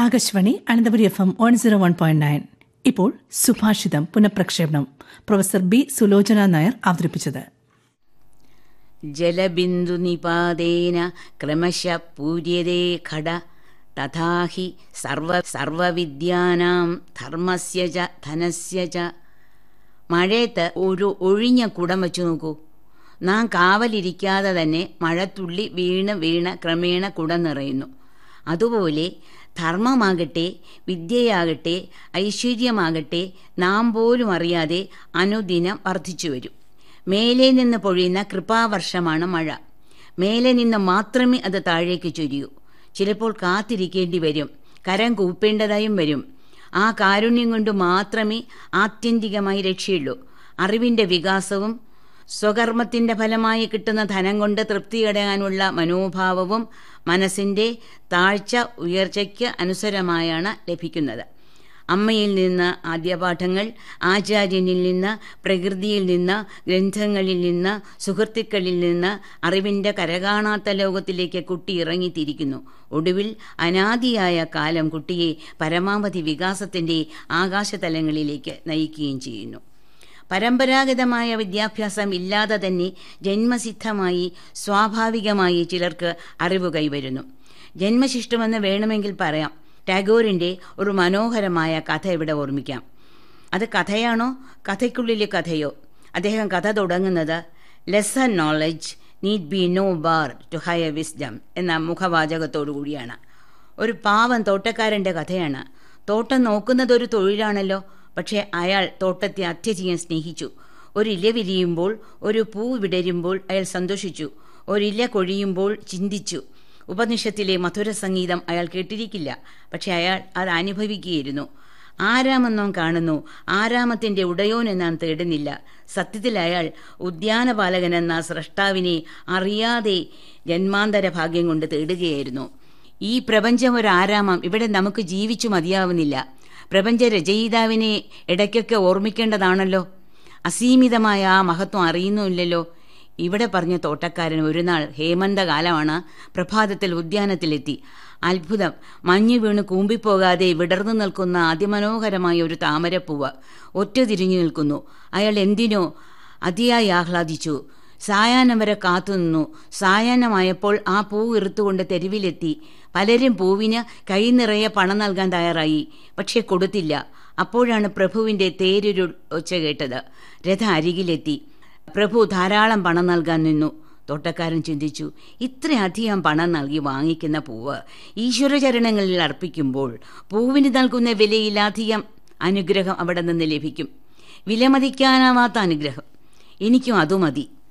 Akashvani Ananthapuri F M one zero one point nine ഇപ്പോൾ സുഭാഷിതം പുനഃപ്രക്ഷേപണം പ്രൊഫസർ ബി സുലോചന നായർ അവതരിപ്പിച്ചത് ജലബിന്ദുനിപാതേന ക്രമശ പൂര്യതേ ഘട തഥാ ഹി സർവ സർവവിദ്യാനാം ധർമ്മസ്യ ച ധനസ്യ ച മഴയത്ത് ഒരു ഒഴിഞ്ഞ കുടം വെച്ചു നോക്കൂ നാം കാവലിരിക്കാതെ തന്നെ മഴത്തുള്ളി വീണ് വീണ് ക്രമേണ കുടം നിറയുന്നു അതുപോലെ ധർമ്മമാകട്ടെ വിദ്യയാകട്ടെ ഐശ്വര്യമാകട്ടെ നാം പോലും അറിയാതെ അനുദിനം വർദ്ധിച്ചു വരും മേലെ നിന്ന് പൊഴിയുന്ന കൃപാവർഷമാണ് മഴ മേലെ നിന്ന് മാത്രമേ അത് താഴേക്ക് ചൊരിയൂ ചിലപ്പോൾ കാത്തിരിക്കേണ്ടി വരും കരം കൂപ്പേണ്ടതായും വരും ആ കാരുണ്യം കൊണ്ട് മാത്രമേ ആത്യന്തികമായി രക്ഷയുള്ളൂ അറിവിൻ്റെ വികാസവും സ്വകർമ്മത്തിൻ്റെ ഫലമായി കിട്ടുന്ന ധനം കൊണ്ട് തൃപ്തിയടയാനുള്ള മനോഭാവവും മനസ്സിൻ്റെ താഴ്ച ഉയർച്ചയ്ക്ക് അനുസരമായാണ് ലഭിക്കുന്നത് അമ്മയിൽ നിന്ന് ആദ്യപാഠങ്ങൾ ആചാര്യനിൽ നിന്ന് പ്രകൃതിയിൽ നിന്ന് ഗ്രന്ഥങ്ങളിൽ നിന്ന് സുഹൃത്തുക്കളിൽ നിന്ന് അറിവിൻ്റെ കരകാണാത്ത ലോകത്തിലേക്ക് കുട്ടി ഇറങ്ങിത്തിരിക്കുന്നു ഒടുവിൽ അനാദിയായ കാലം കുട്ടിയെ പരമാവധി വികാസത്തിൻ്റെ ആകാശതലങ്ങളിലേക്ക് നയിക്കുകയും ചെയ്യുന്നു പരമ്പരാഗതമായ വിദ്യാഭ്യാസം ഇല്ലാതെ തന്നെ ജന്മസിദ്ധമായി സ്വാഭാവികമായി ചിലർക്ക് അറിവ് കൈവരുന്നു ജന്മശിഷ്ടമെന്ന് വേണമെങ്കിൽ പറയാം ടാഗോറിൻ്റെ ഒരു മനോഹരമായ കഥ ഇവിടെ ഓർമ്മിക്കാം അത് കഥയാണോ കഥയ്ക്കുള്ളിലെ കഥയോ അദ്ദേഹം കഥ തുടങ്ങുന്നത് lesson knowledge need be no bar to higher wisdom എന്ന മുഖവാചകത്തോടു കൂടിയാണ് ഒരു പാവം തോട്ടക്കാരൻ്റെ കഥയാണ് തോട്ടം നോക്കുന്നത് ഒരു തൊഴിലാണല്ലോ പക്ഷേ അയാൾ തോട്ടത്തെ അത്യധികം സ്നേഹിച്ചു ഒരു ഇല വിരിയുമ്പോൾ ഒരു പൂ വിടരുമ്പോൾ അയാൾ സന്തോഷിച്ചു ഒരില കൊഴിയുമ്പോൾ ചിന്തിച്ചു ഉപനിഷത്തിലെ മധുര സംഗീതം അയാൾ കേട്ടിരിക്കില്ല പക്ഷെ അയാൾ അത് അനുഭവിക്കുകയായിരുന്നു ആരാമെന്നോ കാണുന്നു ആരാമത്തിന്റെ ഉടയോൻ എന്നാൻ തേടുന്നില്ല സത്യത്തിൽ അയാൾ ഉദ്യാനപാലകൻ എന്ന സ്രഷ്ടാവിനെ അറിയാതെ ജന്മാന്തര ഭാഗ്യം കൊണ്ട് തേടുകയായിരുന്നു ഈ പ്രപഞ്ചം ഒരു ആരാമം ഇവിടെ നമുക്ക് ജീവിച്ചു മതിയാവുന്നില്ല പ്രപഞ്ച രചയിതാവിനെ ഇടയ്ക്കൊക്കെ ഓർമ്മിക്കേണ്ടതാണല്ലോ അസീമിതമായ ആ മഹത്വം അറിയുന്നുമില്ലല്ലോ ഇവിടെ പറഞ്ഞ തോട്ടക്കാരൻ ഒരു നാൾ ഹേമന്തകാലമാണ് പ്രഭാതത്തിൽ ഉദ്യാനത്തിലെത്തി അത്ഭുതം മഞ്ഞു വീണ് കൂമ്പിപ്പോകാതെ വിടർന്നു നിൽക്കുന്ന അതിമനോഹരമായ ഒരു താമരപ്പൂവ് ഒറ്റ തിരിഞ്ഞു നിൽക്കുന്നു അയാൾ എന്തിനോ അതിയായി ആഹ്ലാദിച്ചു സായാഹ്നം വരെ കാത്തുനിന്നു സായാഹ്നമായപ്പോൾ ആ പൂ ഇറുത്തുകൊണ്ട് തെരുവിലെത്തി പലരും പൂവിന് കൈ നിറയെ പണം നൽകാൻ തയ്യാറായി പക്ഷെ കൊടുത്തില്ല അപ്പോഴാണ് പ്രഭുവിന്റെ തേരൊരു ഒച്ച കേട്ടത് രഥ അരികിലെത്തി പ്രഭു ധാരാളം പണം നൽകാൻ നിന്നു തോട്ടക്കാരൻ ചിന്തിച്ചു ഇത്രയധികം പണം നൽകി വാങ്ങിക്കുന്ന പൂവ് ഈശ്വരചരണങ്ങളിൽ അർപ്പിക്കുമ്പോൾ പൂവിന് നൽകുന്ന വിലയിലധികം അനുഗ്രഹം അവിടെ നിന്ന് ലഭിക്കും വിലമതിക്കാനാവാത്ത അനുഗ്രഹം എനിക്കും അതു മതി